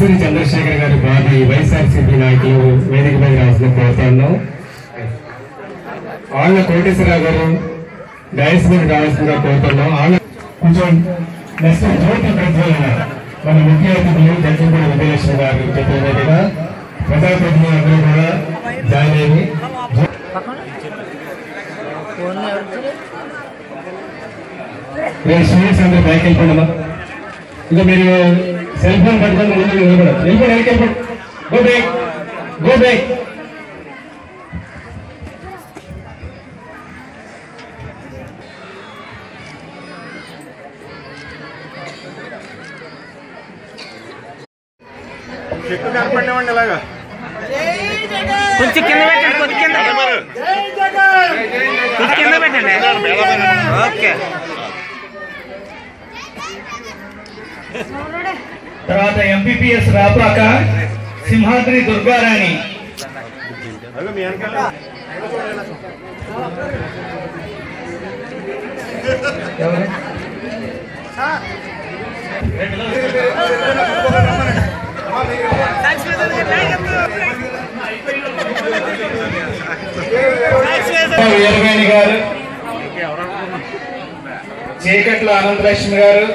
కస్తూరి చంద్రశేఖర్ గారి బాబీ వైఎస్ఆర్సీపీ నాయకులు వేదిక మీద రాసిన కోరుతున్నాం ఆళ్ళ కోటేశ్వరరావు గారు డైస్ మీద రావాల్సిందిగా కోరుతున్నాం ఆళ్ళ కొంచెం నెక్స్ట్ జ్యోతి ప్రజ్వలన మన ముఖ్య అతిథులు జడ్జిపూడి విజయలక్ష్మి గారు చెప్పిన విధంగా ప్రజాప్రతినిధులు అందరూ కూడా జాయిన్ అయ్యి మీరు స్టూడెంట్స్ అందరూ బయటకు వెళ్ళిపోండమ్మా ఇంకా మీరు సెల్ ఫోన్ పట్టుకొని ముందు నిలబడదు వెళ్ళిపోండి వెనక్కి వెళ్ళిపోండి గో బ్యాక్ గో బ్యాక్ చెట్టు కనపడినవ్వండి ఇలాగా కొంచెం కింద పెట్టండి కొద్ది కింద కొద్ది కింద పెట్టండి ఓకే తర్వాత ఎంపీపీఎస్ రాపాక సింహాద్రి దుర్గారాణి అదిగో మీ వెనకాల ఎవరు వీరవేణి గారు చీకట్ల అనంతలక్ష్మి గారు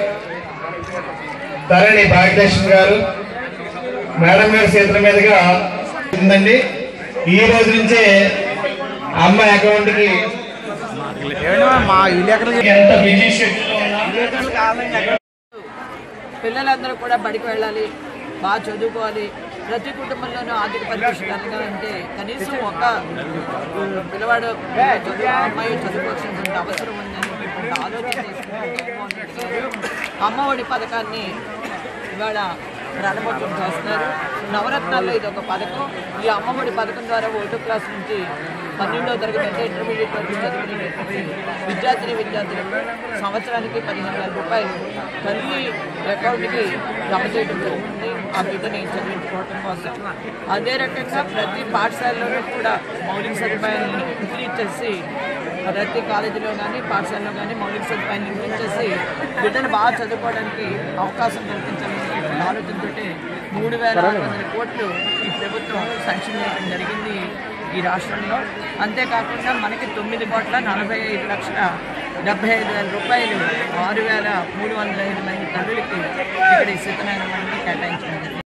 ధరణి భాగ్యలక్ష్మి గారు మేడం గారి చేతుల మీదుగా ఉందండి ఈ రోజు నుంచే అమ్మ అకౌంట్ కి మా ఇల్లు ఎక్కడ ఎంత బిజీ షెడ్యూల్ పిల్లలందరూ కూడా బడికి వెళ్ళాలి బాగా చదువుకోవాలి ప్రతి కుటుంబంలోనూ ఆర్థిక పరిరక్షణ కలగాలంటే కనీసం ఒక పిల్లవాడు చదువు అమ్మాయి చదువుకోవాల్సినటువంటి అవసరం ఉందని ఆలోచన చేసుకుంటూ జగన్మోహన్ రెడ్డి గారు అమ్మఒడి పథకాన్ని ఇవాళ ప్రారంభోత్సవం చేస్తున్నారు నవరత్నాల్లో ఇది ఒక పథకం ఈ అమ్మఒడి పథకం ద్వారా ఒకటో క్లాస్ నుంచి పన్నెండవ తరగతి అంటే ఇంటర్మీడియట్ వరకు చదువుకునేటువంటి విద్యార్థిని విద్యార్థులకు సంవత్సరానికి పదిహేను వేల రూపాయలు తల్లి అకౌంట్కి జమ చేయడం జరుగుతుంది ఆ బిడ్డని చదివించుకోవడం కోసం అదే రకంగా ప్రతి పాఠశాలలోనూ కూడా మౌలిక సదుపాయాన్ని ఇంక్రీజ్ చేసి ప్రతి కాలేజీలో కానీ పాఠశాలలో కానీ మౌలిక సదుపాయాన్ని ఇంక్రీజ్ చేసి బిడ్డను బాగా చదువుకోవడానికి అవకాశం కల్పించాలనే ఆలోచనతో మూడు వేల ఆరు వందల కోట్లు ఈ ప్రభుత్వం శాంక్షన్ చేయడం జరిగింది ఈ రాష్ట్రంలో అంతేకాకుండా మనకి తొమ్మిది కోట్ల నలభై ఐదు లక్షల డెబ్బై ఐదు వేల రూపాయలు ఆరు వేల మూడు వందల ఐదు మంది తల్లులకి ఇక్కడ ఈ సీతనారాయణ మండలి కేటాయించడం జరిగింది